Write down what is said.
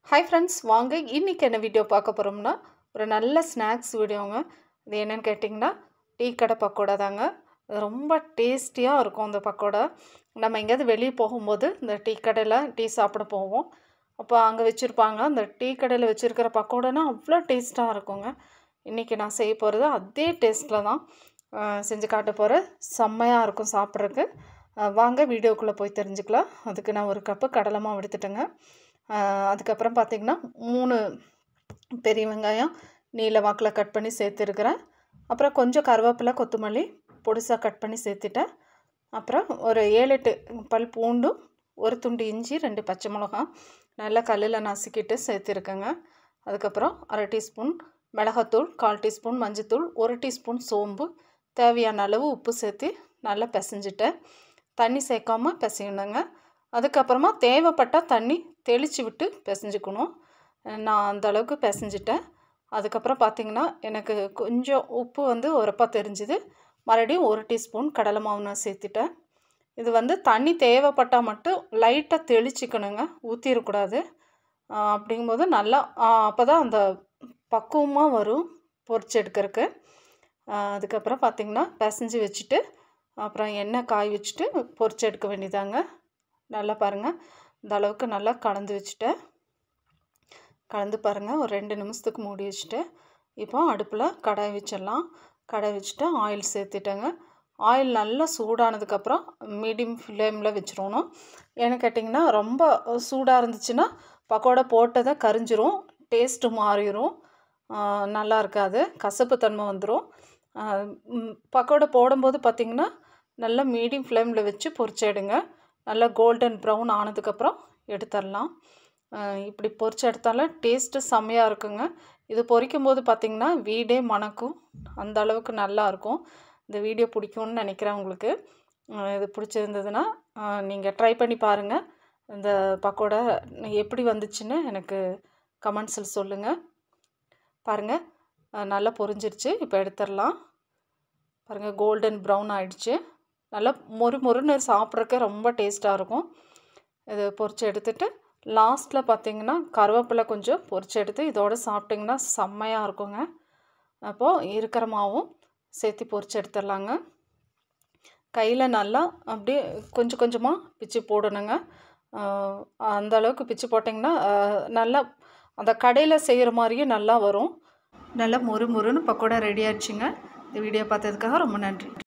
hi friends வாங்க இன்றைக்கி என்ன வீடியோ பார்க்க போகிறோம்னா ஒரு நல்ல ஸ்நாக்ஸ் வீடியோங்க இது என்னென்னு கேட்டிங்கன்னா டீ கடை பக்கோடா தாங்க அது ரொம்ப டேஸ்டியாக இருக்கும் அந்த பக்கோடா நம்ம எங்கேயாவது வெளியே போகும்போது இந்த டீ கடையில் டீ சாப்பிட போவோம் அப்போ அங்கே வச்சுருப்பாங்க அந்த டீ கடையில் வச்சுருக்கிற பக்கோடானா அவ்வளோ டேஸ்ட்டாக இருக்குங்க இன்றைக்கி நான் செய்ய போகிறது அதே டேஸ்ட்டில் தான் அஹ், செஞ்சு காட்ட போகிறேன் செம்மையாக இருக்கும் சாப்பிட்றதுக்கு அஹ், வாங்க வீடியோக்குள்ளே போய் தெரிஞ்சுக்கலாம் அதுக்கு நான் ஒரு கப்பு கடலை மாவு எடுத்துட்டேங்க அஹ், அதுக்கப்புறம் பார்த்திங்கன்னா மூணு பெரிய வெங்காயம் நீல வாக்கில் கட் பண்ணி சேர்த்துருக்குறேன் அப்புறம் கொஞ்சம் கருவேப்பிலை கொத்தமல்லி பொடிசாக கட் பண்ணி சேர்த்துட்டேன் அப்புறம் ஒரு ஏழு எட்டு பல் பூண்டும் ஒரு துண்டு இஞ்சி ரெண்டு பச்சை மிளகாய் நல்லா கல்லில் நசுக்கிட்டு சேர்த்துருக்கேங்க அதுக்கப்புறம் அரை டீஸ்பூன் மிளகாத்தூள் கால் டீஸ்பூன் மஞ்சத்தூள் ஒரு டீஸ்பூன் சோம்பு தேவையான அளவு உப்பு சேர்த்து நல்லா பிசைஞ்சிட்டேன் தண்ணி சேர்க்காம பிசையணுங்க அதுக்கப்புறமா தேவைப்பட்டால் தண்ணி தெளித்து விட்டு பிசைஞ்சுக்கணும் நான் அந்த அளவுக்கு பிசைஞ்சிட்டேன் அதுக்கப்புறம் பார்த்திங்கன்னா எனக்கு கொஞ்சம் உப்பு வந்து உரப்பாக தெரிஞ்சுது மறுபடியும் ஒரு டீஸ்பூன் கடலை மாவு நான் சேர்த்துட்டேன் இது வந்து தண்ணி தேவைப்பட்டால் மட்டும் லைட்டாக தெளிச்சிக்கணுங்க ஊற்றிடக்கூடாது அப்படிங்கும்போது நல்லா அப்போ தான் அந்த பக்குவமாக வரும் பொரிச்சு எடுக்கிறதுக்கு அதுக்கப்புறம் பார்த்திங்கன்னா பிசைஞ்சு வச்சுட்டு அப்புறம் எண்ணெய் காய் வச்சுட்டு பொரிச்சு எடுக்க வேண்டியதாங்க நல்லா பாருங்கள் இந்த அளவுக்கு நல்லா கலந்து வச்சுட்டேன் கலந்து பாருங்கள் ஒரு ரெண்டு நிமிஷத்துக்கு மூடி வச்சுட்டு இப்போ அடுப்பில் கடாய் வச்சிடலாம் கடாய் வச்சுட்டு ஆயில் சேர்த்துட்டேங்க ஆயில் நல்லா சூடானதுக்கப்புறம் மீடியம் ஃப்ளேமில் வச்சிடணும் ஏன்னு கேட்டிங்கன்னா ரொம்ப சூடாக இருந்துச்சுன்னா பக்கோடா போட்டதை கரிஞ்சிரும் டேஸ்ட்டு மாறிடும் நல்லா இருக்காது கசப்பு தன்மை வந்துடும் பக்கோடா போடும்போது பார்த்திங்கன்னா நல்லா மீடியம் ஃப்ளேமில் வச்சு பொரிச்சு எடுங்க நல்லா கோல்டன் ப்ரௌன் ஆனதுக்கப்புறம் எடுத்துடலாம் இப்படி பொரிச்சு எடுத்தாலும் டேஸ்ட்டு செம்மையாக இருக்குங்க இது பொரிக்கும் போது பார்த்திங்கன்னா வீடே மணக்கும் அந்த அளவுக்கு நல்லா இருக்கும் இந்த வீடியோ பிடிக்கும்னு நினைக்கிறேன் உங்களுக்கு அஹ் இது பிடிச்சிருந்ததுன்னா நீங்கள் ட்ரை பண்ணி பாருங்கள் இந்த பக்கோடா எப்படி வந்துச்சுன்னு எனக்கு கமெண்ட்ஸில் சொல்லுங்கள் பாருங்கள் அஹ் நல்லா பொரிஞ்சிருச்சு இப்போ எடுத்துடலாம் பாருங்கள் கோல்டன் ப்ரௌன் ஆயிடுச்சு நல்லா மொறு மொறுன்னு சாப்பிட்றதுக்கு ரொம்ப டேஸ்ட்டாக இருக்கும் இது பொரிச்சு எடுத்துட்டு லாஸ்ட்டில் பார்த்தீங்கன்னா கருவேப்பிலை கொஞ்சம் பொரிச்சு எடுத்து இதோட சாப்பிட்டிங்கன்னா செம்மையாக இருக்குங்க அப்போது இருக்கிற மாவும் சேர்த்து பொரிச்சு எடுத்துடலாங்க கையில் நல்லா அப்படியே கொஞ்சம் கொஞ்சமாக பிச்சு போடணுங்க ஆஹ் அந்த அளவுக்கு பிச்சு போட்டிங்கன்னா ஆஹ் நல்லா அந்த கடையில் செய்கிற மாதிரியே நல்லா வரும் நல்லா மொறு மொறுன்னு பக்கோடா ரெடி ஆயிடுச்சுங்க இந்த வீடியோ பார்த்ததுக்காக ரொம்ப நன்றி